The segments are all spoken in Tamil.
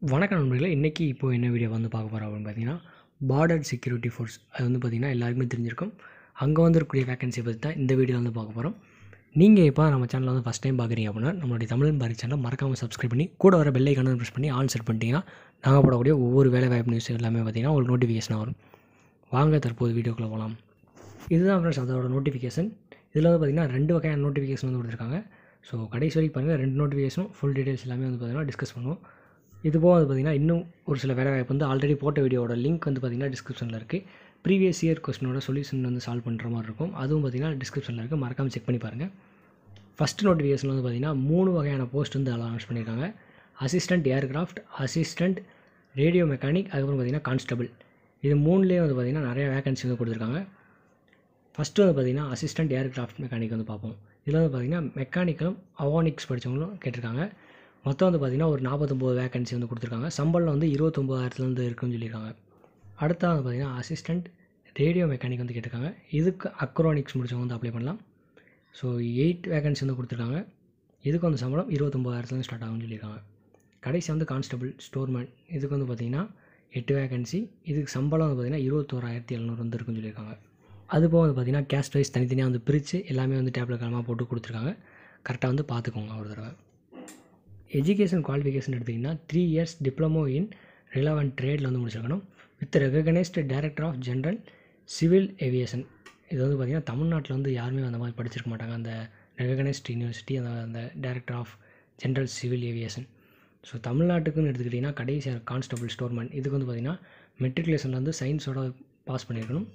வணக்கம் நண்பர்களே இன்றைக்கி இப்போ என்ன வீடியோ வந்து பார்க்க போகிறோம் அப்படின்னு பார்த்தீங்கன்னா பார்டர் செக்யூரிட்டி ஃபோர்ஸ் அது வந்து பார்த்திங்கன்னா எல்லாருக்குமே தெரிஞ்சிருக்கும் அங்கே வந்துருக்கக்கூடிய வேகன்சி பற்றி தான் இந்த வீடியோ வந்து பார்க்க போகிறோம் நீங்கள் இப்போ நம்ம சேனலில் வந்து ஃபஸ்ட் டைம் பார்க்குறீங்க அப்படின்னா நம்மளுடைய தமிழன் பாரி சேனலை மறக்காமல் சப்ஸ்கிரைப் பண்ணி கூட வர பெல் ஐக்கான ப்ரெஸ் பண்ணி ஆன் செட் பண்ணிட்டீங்கன்னா நாங்கள் போடக்கூடிய ஒவ்வொரு வேலை வாய்ப்பு நியூஸ் எல்லாமே பார்த்திங்கன்னா உங்களுக்கு நோட்டிஃபிகேஷன் வரும் வாங்க தற்போது வீடியோக்குள்ளே போகலாம் இதுதான் ஃப்ரெண்ட்ஸ் அதோட நோட்டிஃபிகேஷன் இதில் வந்து பார்த்திங்கன்னா ரெண்டு வகையான நோட்டிஃபிகேஷன் வந்து கொடுத்துருக்காங்க ஸோ கடைசி வரைக்கும் பாருங்கள் ரெண்டு நோட்டிஃபிகேஷனும் ஃபுல் டீடைல்ஸ் எல்லாமே வந்து பார்த்திங்கன்னா டிஸ்கஸ் பண்ணுவோம் இது போக வந்து பார்த்திங்கன்னா இன்னும் ஒரு சில வேலை வாய்ப்பு வந்து ஆல்ரெடி போட்ட வீடியோட லிங்க் வந்து பார்த்திங்கன்னா டிஸ்கிரிப்ஷனில் இருக்குது ப்ரீவியஸ் இயர் கொஸ்டினோட சொல்யூஷன் வந்து சால்வ் பண்ணுற மாதிரி இருக்கும் அதுவும் பார்த்திங்கன்னா டிஸ்கிரிப்ஷனில் இருக்குது மறக்காமல் செக் பண்ணி பாருங்கள் ஃபஸ்ட் நோட்டிஃபிகேஷன் வந்து பார்த்திங்கன்னா மூணு வகையான போஸ்ட் வந்து அனௌன்ஸ் பண்ணியிருக்காங்க assistant aircraft assistant radio mechanic அதுக்கப்புறம் பார்த்திங்கன்னா கான்ஸ்டபிள் இது மூணுலேயே வந்து பார்த்திங்கன்னா நிறைய வேகன்சி வந்து கொடுத்துருக்காங்க ஃபஸ்ட்டு வந்து பார்த்திங்கன்னா அசிஸ்டன்ட் ஏர்கிராஃப்ட் மெக்கானிக் வந்து பார்ப்போம் இதில் வந்து பார்த்திங்கன்னா மெக்கானிக்கலும் அவானிக்ஸ் படித்தவங்களும் கேட்டிருக்காங்க மொத்தம் வந்து பார்த்திங்கன்னா ஒரு நாற்பத்தொம்போது வேகன்சி வந்து கொடுத்துருக்காங்க சம்பளம் வந்து இருபத்தொம்போதாயிரத்துலேருந்து இருக்குன்னு சொல்லியிருக்காங்க அடுத்தது வந்து பார்த்திங்கன்னா அசிஸ்டன்ட் ரேடியோ மெக்கானிக் வந்து கேட்டிருக்காங்க இதுக்கு அக்ரோனிக்ஸ் முடிச்சவங்க வந்து அப்ளை பண்ணலாம் ஸோ எயிட் வேகன்சி வந்து கொடுத்துருக்காங்க இதுக்கு வந்து சம்பளம் இருபத்தொம்போதாயிரத்துலேருந்து ஸ்டார்ட் ஆகும்னு சொல்லியிருக்காங்க கடைசி வந்து கான்ஸ்டபிள் ஸ்டோர்மேன் இதுக்கு வந்து பார்த்திங்கன்னா எட்டு வேகன்சி இதுக்கு சம்பளம் வந்து பார்த்திங்கன்னா இருபத்தோராயிரத்தி எழுநூறு வந்து இருக்குன்னு சொல்லியிருக்காங்க அது போக வந்து பார்த்திங்கன்னா கேஸ்ட் வைஸ் தனித்தனியாக வந்து பிரித்து எல்லாமே வந்து டேப்லெட் காலமாக போட்டு கொடுத்துருக்காங்க கரெக்டாக வந்து பார்த்துக்கோங்க ஒரு தடவை எஜுகேஷன் குவாலிஃபிகேஷன் எடுத்திங்கன்னா three years diploma in relevant ட்ரேடில் வந்து முடிச்சிருக்கணும் with recognised director of general civil aviation இது வந்து பார்த்திங்கன்னா தமிழ்நாட்டில் வந்து யாருமே அந்த மாதிரி படிச்சிருக்க மாட்டாங்க அந்த ரெகனைஸ்ட் யூனிவர்சிட்டி அந்த அந்த director of general civil aviation so தமிழ்நாட்டுக்குன்னு எடுத்துக்கிட்டிங்கன்னா கடைசியாக கான்ஸ்டபிள் ஸ்டோர்மேன் இதுக்கு வந்து பார்த்திங்கன்னா மெட்ரிகுலேஷனில் வந்து சயின்ஸோட பாஸ் பண்ணியிருக்கணும்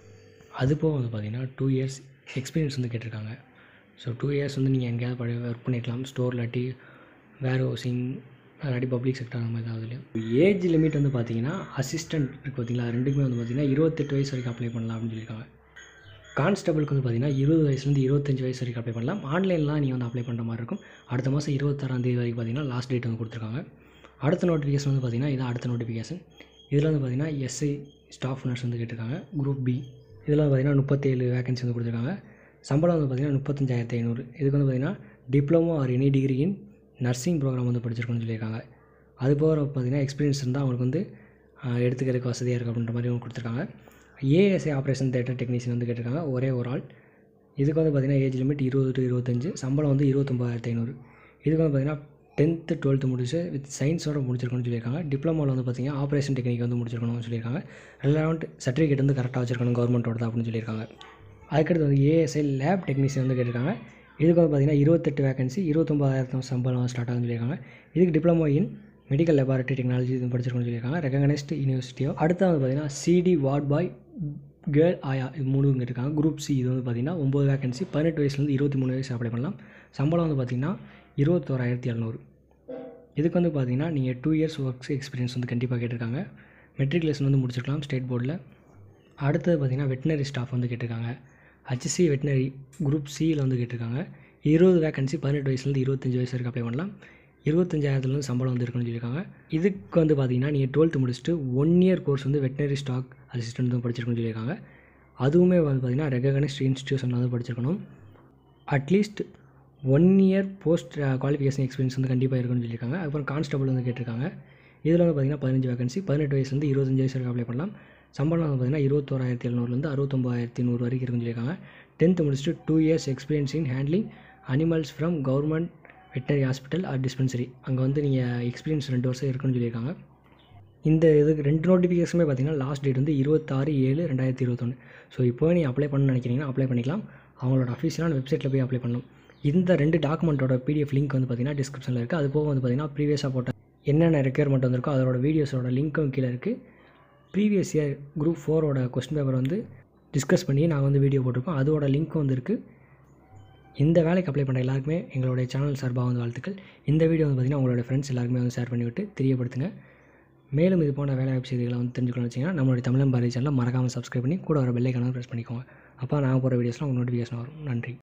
அது போக வந்து பார்த்திங்கன்னா டூ இயர்ஸ் எக்ஸ்பீரியன்ஸ் வந்து கேட்டிருக்காங்க ஸோ டூ இயர்ஸ் வந்து நீங்கள் எங்கேயாவது படி ஒர்க் பண்ணிக்கலாம் ஸ்டோர் இல்லாட்டி வேர் ஹவுசிங் இல்லாட்டி பப்ளிக் செக்டர் அந்த மாதிரி ஏதாவது ஏஜ் லிமிட் வந்து பார்த்தீங்கன்னா அசிஸ்டன்ட் இருக்குது பார்த்தீங்களா ரெண்டுக்குமே வந்து பார்த்திங்கன்னா இருபத்தெட்டு வயசு வரைக்கும் அப்ளை பண்ணலாம் அப்படின்னு சொல்லியிருக்காங்க கான்ஸ்டபிளுக்கு வந்து பார்த்திங்கன்னா இருபது வயசுலேருந்து இருபத்தஞ்சி வயசு வரைக்கும் அப்ளை பண்ணலாம் ஆன்லைன்லாம் நீங்கள் வந்து அப்ளை பண்ணுற மாதிரி இருக்கும் அடுத்த மாதம் இருபத்தாறாம் தேதி வரைக்கும் பார்த்திங்கன்னா லாஸ்ட் டேட் வந்து கொடுத்துருக்காங்க அடுத்த நோட்டிஃபிகேஷன் வந்து பார்த்திங்கன்னா இதான் அடுத்த நோட்டிஃபிகேஷன் இதில் வந்து பார்த்திங்கன்னா எஸ்ஐ ஸ்டாஃப் நர்ஸ் வந்து கேட்டிருக்காங்க குரூப் பி இதில் வந்து பார்த்திங்கன்னா முப்பத்தேழு வேகன்சி வந்து கொடுத்துருக்காங்க சம்பளம் வந்து பார்த்திங்கன்னா முப்பத்தஞ்சாயிரத்தி ஐநூறு இதுக்கு வந்து பார்த்திங்கன்னா diploma or any degree in nursing program வந்து படிச்சிருக்கணும்னு சொல்லியிருக்காங்க அது போக பார்த்திங்கன்னா எக்ஸ்பீரியன்ஸ் இருந்தால் அவங்களுக்கு வந்து எடுத்துக்கிறதுக்கு வசதியாக இருக்குது அப்படின்ற மாதிரி கொடுத்துருக்காங்க ஏஎஸ்ஐ ஆப்ரேஷன் தேட்டர் டெக்னீஷியன் வந்து கேட்டிருக்காங்க ஒரே ஒரு ஆள் இதுக்கு வந்து பார்த்திங்கன்னா ஏஜ் லிமிட் இருபது டு இருபத்தஞ்சு சம்பளம் வந்து இருபத்தொம்பதாயிரத்தி ஐநூறு இதுக்கு வந்து பார்த்திங்கன்னா டென்த்து டுவெல்த்து முடிச்சு வித் சயின்ஸோட முடிச்சிருக்கணும்னு சொல்லியிருக்காங்க டிப்ளமோவில் வந்து பார்த்திங்கன்னா ஆப்ரேஷன் டெக்னிக் வந்து முடிச்சிருக்கணும்னு சொல்லியிருக்காங்க ரெலவெண்ட் சர்டிஃபிகேட் வந்து கரெக்டாக வச்சிருக்கணும் கவர்மெண்ட்டோட தான் அப்படின்னு சொல்லியிருக்காங்க அதுக்கடுத்து வந்து ஏஎஸ்ஐ லேப் டெக்னீஷியன் வந்து கேட்டிருக்காங்க இதுக்கு வந்து பார்த்திங்கன்னா இருபத்தெட்டு வேகன்சி இருபத்தொம்பதாயிரத்து சம்பளம் ஸ்டார்ட் ஆகுதுன்னு சொல்லியிருக்காங்க இதுக்கு diploma in medical laboratory technology இது படிச்சிருக்கணும்னு சொல்லியிருக்காங்க ரெகனைஸ்ட் யூனிவர்சிட்டியோ அடுத்து வந்து பார்த்திங்கன்னா சிடி வார்ட் பாய் கேர்ள் ஆயா இது மூணு இங்கே இருக்காங்க குரூப் சி இது வந்து பார்த்திங்கன்னா ஒம்பது வேகன்சி பதினெட்டு வயசுலேருந்து இருபத்தி மூணு வயசு அப்ளை பண்ணலாம் சம்பளம் வந்து பார்த்திங்கன்னா இருபத்தோராயிரத்தி எழுநூறு இதுக்கு வந்து பார்த்திங்கன்னா நீங்கள் டூ இயர்ஸ் ஒர்க்ஸ் எக்ஸ்பீரியன்ஸ் வந்து கண்டிப்பாக கேட்டிருக்காங்க மெட்ரிகுலேஷன் வந்து முடிச்சிருக்கலாம் ஸ்டேட் போர்டில் அடுத்தது பார்த்திங்கன்னா வெட்டினரி ஸ்டாஃப் வந்து கேட்டிருக்காங்க ஹச்சி வெட்டினரி குரூப் சியில் வந்து கேட்டிருக்காங்க இருபது வேகன்சி பதினெட்டு வயசுலேருந்து இருபத்தஞ்சி வயசு வரைக்கும் அப்ளை பண்ணலாம் இருபத்தஞ்சாயிரத்துலேருந்து சம்பளம் வந்து இருக்குன்னு சொல்லியிருக்காங்க இதுக்கு வந்து பார்த்தீங்கன்னா நீங்கள் டுவெல்த்து முடிச்சுட்டு ஒன் இயர் கோர்ஸ் வந்து வெட்டினரி ஸ்டாக் அசிஸ்டன்ட் வந்து படிச்சிருக்கணும்னு சொல்லியிருக்காங்க அதுவுமே வந்து பார்த்திங்கன்னா ரெகனைஸ்ட் இன்ஸ்டியூஷனில் வந்து படிச்சிருக்கணும் at least one year post qualification experience வந்து கண்டிப்பாக இருக்குன்னு சொல்லியிருக்காங்க அப்புறம் கான்ஸ்டபிள் வந்து கேட்டிருக்காங்க இதில் வந்து பார்த்திங்கன்னா பதினஞ்சு வேகன்சி பதினெட்டு வயசுலேருந்து இருபத்தஞ்சு வயசு வரைக்கும் அப்ளை பண்ணலாம் சம்பளம் வந்து பார்த்திங்கன்னா இருபத்தோராயிரத்தி எழுநூறுலேருந்து அறுபத்தொம்பதாயிரத்தி நூறு வரைக்கும் இருக்குன்னு சொல்லியிருக்காங்க டென்த்து முடிச்சுட்டு two years experience in handling animals from government veterinary hospital or dispensary அங்கே வந்து நீங்கள் எக்ஸ்பீரியன்ஸ் ரெண்டு வருஷம் இருக்குன்னு சொல்லியிருக்காங்க இந்த இதுக்கு ரெண்டு நோட்டிஃபிகேஷனுமே பார்த்தீங்கன்னா லாஸ்ட் டேட் வந்து இருபத்தாறு ஏழு ரெண்டாயிரத்தி இருபத்தொன்று ஸோ இப்போ நீங்கள் அப்ளை பண்ண நினைக்கிறீங்கன்னா அப்ளை பண்ணிக்கலாம் அவங்களோட அஃபீஷியலான வெப்சைட்டில் போய் அப்ளை பண்ணணும் இந்த ரெண்டு டாக்குமெண்ட்டோட பிடிஎஃப் லிங்க் வந்து பார்த்திங்கன்னா டிஸ்கிரிப்ஷனில் இருக்குது அது போக வந்து பார்த்திங்கன்னா ப்ரீவியஸாக போட்ட என்னென்ன ரெக்யர்மெண்ட் வந்திருக்கோ அதோட வீடியோஸோட லிங்க்கும் கீழே இருக்குது ப்ரீவியஸ் இயர் குரூப் ஃபோரோட கொஸ்டின் பேப்பர் வந்து டிஸ்கஸ் பண்ணி நாங்கள் வந்து வீடியோ போட்டிருக்கோம் அதோட லிங்க்கும் வந்து இருக்குது இந்த வேலைக்கு அப்ளை பண்ணுற எல்லாருக்குமே எங்களுடைய சேனல் சார்பாக வந்து வாழ்த்துக்கள் இந்த வீடியோ வந்து பார்த்திங்கன்னா உங்களோட ஃப்ரெண்ட்ஸ் எல்லாருக்குமே வந்து ஷேர் பண்ணிவிட்டு தெரியப்படுத்துங்க மேலும் இது போன்ற வேலை வாய்ப்பு செய்திகளை வந்து தெரிஞ்சுக்கணும்னு வச்சிங்கன்னா நம்மளுடைய தமிழன் பாரதி சேனலில் மறக்காமல் சப்ஸ்கிரைப் பண்ணி கூட வர பெல்லைக்கான ப்ரெஸ் பண்ணிக்கோங்க அப்போ நாங்கள் போகிற வீடியோஸ்லாம் உங்களுக்கு நோட்டிஃபிகேஷன் வரும் நன்றி